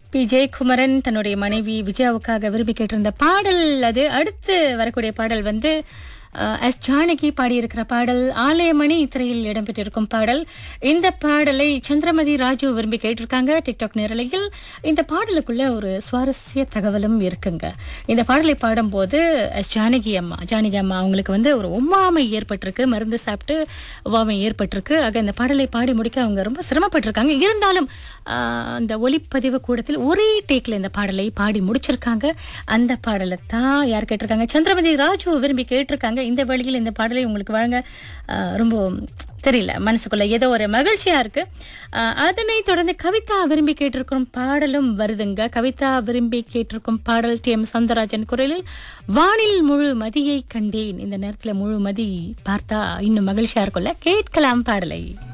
B ஜெயக்குமரன் தன்னுடைய மனைவி விஜயாவுக்காக விரும்பி கேட்டிருந்த பாடல் அது அடுத்து வரக்கூடிய பாடல் வந்து அஹ், எஸ் ஜானகி பாடியிருக்கிற பாடல் ஆலயமணி திரையில் இடம்பெற்றிருக்கும் பாடல் இந்த பாடலை சந்திரமதி ராஜு விரும்பி கேட்டிருக்காங்க டிக்டாக் நேரலையில் இந்த பாடலுக்குள்ள ஒரு சுவாரஸ்ய தகவலும் இருக்குங்க இந்த பாடலை பாடும்போது எஸ் ஜானகி அம்மா ஜானகி அம்மா அவங்களுக்கு வந்து ஒரு ஒவ்வாமை ஏற்பட்டிருக்கு மருந்து சாப்பிட்டு ஒவ்வாமை ஏற்பட்டிருக்கு ஆக இந்த பாடலை பாடி முடிக்க அவங்க ரொம்ப சிரமப்பட்டிருக்காங்க இருந்தாலும் ஆஹ், அந்த ஒலிப்பதிவு கூடத்தில் ஒரே டேக்ல இந்த பாடலை பாடி முடிச்சிருக்காங்க அந்த பாடலை தான் யார் கேட்டிருக்காங்க சந்திரமதி ராஜு விரும்பி கேட்டிருக்காங்க இந்த வழியில் இந்த பாடலை உங்களுக்கு வழங்க ஆஹ், ரொம்ப தெரியல மனசுக்குள்ள ஏதோ ஒரு மகிழ்ச்சியா இருக்கு ஆஹ், அதனைத் தொடர்ந்து கவிதா விரும்பி கேட்டிருக்கும் பாடலும் வருதுங்க கவிதா விரும்பி கேட்டிருக்கும் பாடல் டி எம் சவுந்தரராஜன் குரலில் வானில் முழு மதியை கண்டேன் இந்த நேரத்துல முழு மதி பார்த்தா இன்னும் மகிழ்ச்சியா இருக்கும்ல கேட்கலாம் பாடலை